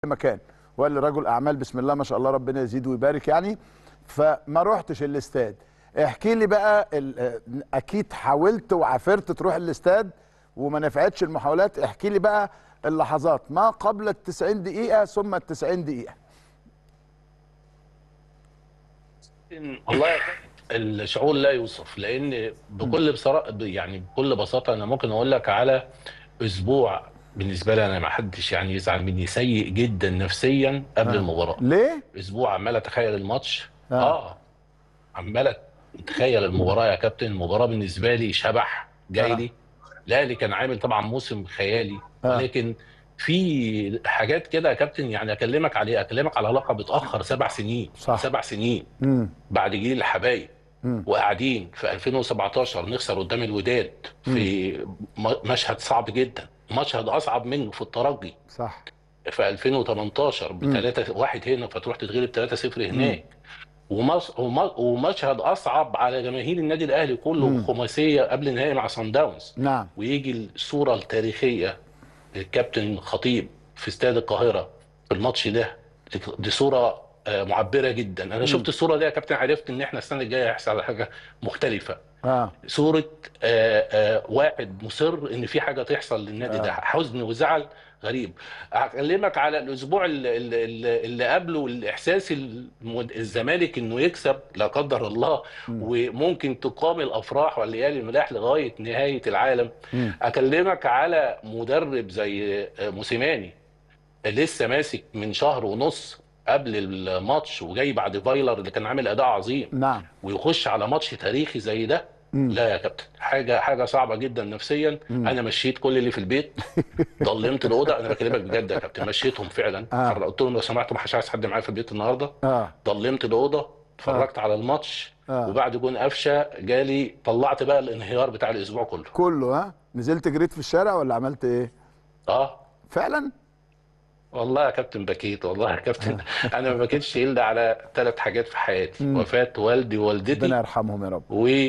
مكان وقال لي رجل اعمال بسم الله ما شاء الله ربنا يزيد ويبارك يعني فما روحتش الاستاد احكي لي بقى ال- اكيد حاولت وعافرت تروح الاستاد وما نفعتش المحاولات احكي لي بقى اللحظات ما قبل ال 90 دقيقه ثم ال 90 دقيقه والله الشعور لا يوصف لان بكل بصراحه يعني بكل بساطه انا ممكن اقول لك على اسبوع بالنسبه لي انا ما حدش يعني يزعل مني سيء جدا نفسيا قبل آه. المباراه ليه اسبوع عمال اتخيل الماتش آه. اه, عمال اتخيل المباراه يا كابتن المباراه بالنسبه لي شبح جاي آه. لي الاهلي كان عامل طبعا موسم خيالي آه. ولكن في حاجات كده يا كابتن يعني اكلمك عليها اكلمك على لقب اتاخر سبع سنين صح. سبع سنين امم بعد جيل الحبايب مم. وقاعدين في 2017 نخسر قدام الوداد في م- مشهد صعب جدا مشهد اصعب منه في الترجي صح في 2018 ب 3 1 هنا فتروح تتغلب 3 0 هناك ومص... وم... ومشهد اصعب على جماهير النادي الاهلي كله مم. خماسيه قبل النهائي مع صن داونز نعم ويجي الصوره التاريخيه للكابتن خطيب في استاد القاهره في الماتش ده دي صوره آه، معبره جدا انا شفت الصوره دي يا كابتن عرفت ان احنا السنه الجايه هيحصل حاجه مختلفه اه صوره آه، آه، واحد مصر ان في حاجه تحصل للنادي آه. ده حزن وزعل غريب اكلمك على الاسبوع اللي, اللي, اللي قبله الاحساس المد- الزمالك انه يكسب لا قدر الله وممكن تقام الافراح والليالي الملاح لغايه نهايه العالم مم. اكلمك على مدرب زي آه، موسيماني لسه ماسك من شهر ونص قبل الماتش وجاي بعد فايلر اللي كان عامل اداء عظيم نعم ويخش على ماتش تاريخي زي ده مم. لا يا كابتن حاجه حاجه صعبه جدا نفسيا انا مشيت كل اللي في البيت ضلمت الاوضه انا بكلمك بجد يا كابتن مشيتهم فعلا آه. قلت لهم لو سمحتوا مش عايز حد معايا في البيت النهارده اه ضلمت الاوضه اتفرجت على الماتش آه. وبعد جون قفشه جالي طلعت بقى الانهيار بتاع الاسبوع كله كله ها نزلت جريت في الشارع ولا عملت ايه اه فعلا والله يا كابتن بكيت والله يا كابتن انا ما بكيتش الا على ثلاث حاجات في حياتي مم. وفاه والدي ربنا ووالدتي يرحمهم يا رب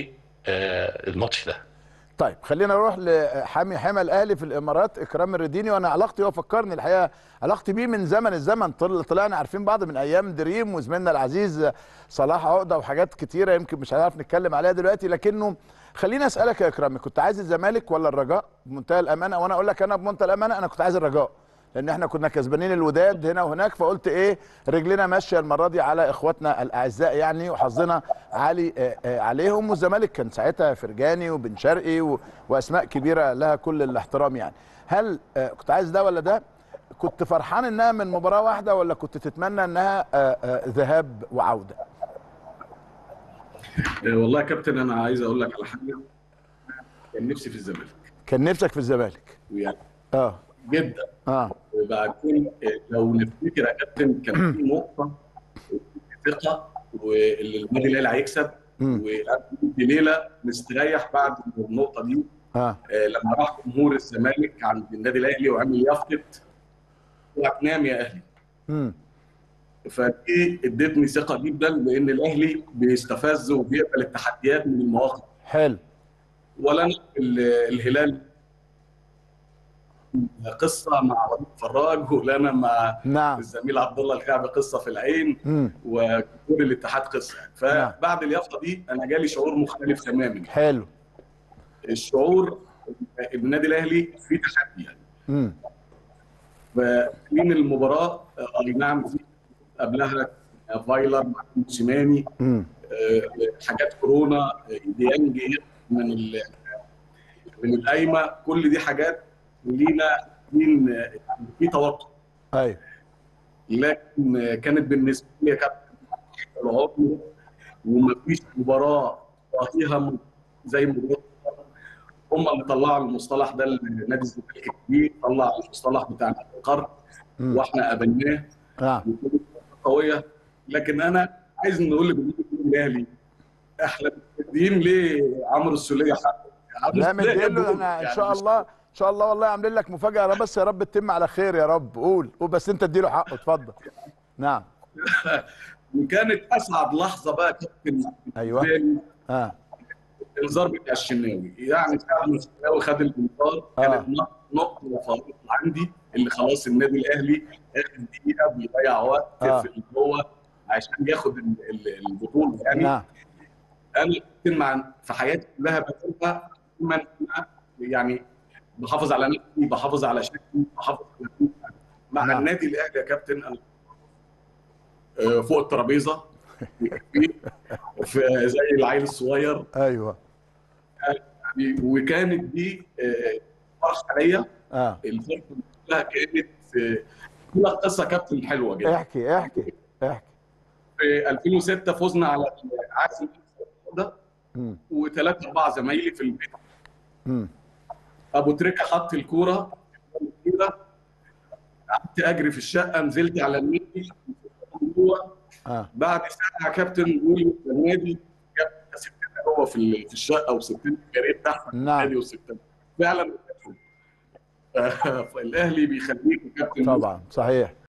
والماتش ده طيب خلينا نروح لحامي حمى الاهلي في الامارات اكرام الرديني وانا علاقتي هو فكرني الحقيقه علاقتي بيه من زمن الزمن طل- طلعنا عارفين بعض من ايام دريم وزميلنا العزيز صلاح عقده وحاجات كتيره يمكن مش هنعرف نتكلم عليها دلوقتي لكنه خليني اسالك يا اكرامي كنت عايز الزمالك ولا الرجاء بمنتهى الامانه وانا اقول لك انا بمنتهى الامانه انا كنت عايز الرجاء لان احنا كنا كسبانين الوداد هنا وهناك فقلت ايه رجلنا ماشيه المره دي على اخواتنا الاعزاء يعني وحظنا عالي آه، آه، عليهم والزمالك كان ساعتها فرجاني وبن شرقي و- واسماء كبيره لها كل الاحترام يعني هل آه، كنت عايز ده ولا ده كنت فرحان انها من مباراه واحده ولا كنت تتمنى انها آه، آه، ذهاب وعوده آه، والله يا كابتن انا عايز اقول لك على حاجه كان نفسي في الزمالك كان نفسك في الزمالك ويعني اه جدا اه وبعدين آه، لو نفتكر يا كابتن كان في نقطه ثقه واللي النادي الاهلي هيكسب مم. ودي ليله مستريح بعد النقطه دي اه آه، لما راح جمهور الزمالك عند النادي الاهلي وعمل يافطه وهتنام يا اهلي امم فدي ادتني ثقه جدا لان الاهلي بيستفز وبيقبل التحديات من المواقف حلو ولا أنا ال- الهلال قصه مع وليد فراج ولا انا مع نعم الزميل عبد الله الكعبي قصه في العين امم وجمهور الاتحاد قصه يعني فبعد اليافطه دي انا جالي شعور مختلف تماما حلو الشعور النادي الاهلي في تحدي يعني امم فمين المباراه آه، اي نعم في قبلها فايلر مع موسيماني امم آه، حاجات كورونا آه، ديانج من ال- من القايمه كل دي حاجات لينا لين آه، في توقع ايوه لكن آه، كانت بالنسبه لي كابتن العضو ومفيش مباراه فيها م- زي مباراه هم اللي طلعوا المصطلح ده لنادي الزمالك الكبير طلع المصطلح بتاع القرن مم. واحنا قابلناه اه وكانت قويه لكن انا عايز نقول لجمهور النادي الاهلي احنا مدين ليه عمرو السوليه حقه عمرو لا السولية مديله جول. احنا ان يعني شاء مش- الله ان شاء الله والله عاملين لك مفاجاه يا رب بس يا رب تتم على خير يا رب قول قول بس انت اديله حقه اتفضل نعم وكانت اسعد لحظه بقى كابتن أيوة. بالنسبة لي اه الانذار بتاع الشناوي يعني ساعه ما الشناوي خد الانذار آه. كانت نقطه نقطه فارقه عندي اللي خلاص النادي الاهلي اخر دقيقه بيضيع وقت آه. في اللي هو عشان ياخد ال- ال- البطوله يعني نعم انا كنت مع في حياتي كلها بقولها دايما أنا يعني بحافظ على نفسي بحافظ على شكلي بحافظ على كل حاجة. مع نعم. النادي الاهلي يا كابتن أنا آه، فوق الترابيزه في زي العيل الصغير ايوه يعني وكانت دي آه، فرحه ليا اه الفتره كلها كانت آه، كلها قصه كابتن حلوه جدا احكي احكي احكي في 2006 فزنا على عازم ده مم. وثلاثه اربعه زمايلي في البيت مم. ابو تريكه حط الكوره كده قعدت اجري في الشقه نزلت على النادي جوه اه بعد ساعه كابتن بيقول النادي جاب ستنا جوه في ال- في الشقه وستنا الجري بتاعها في نعم. النادي وستنا فعلا فالاهلي بيخليك يا كابتن طبعا صحيح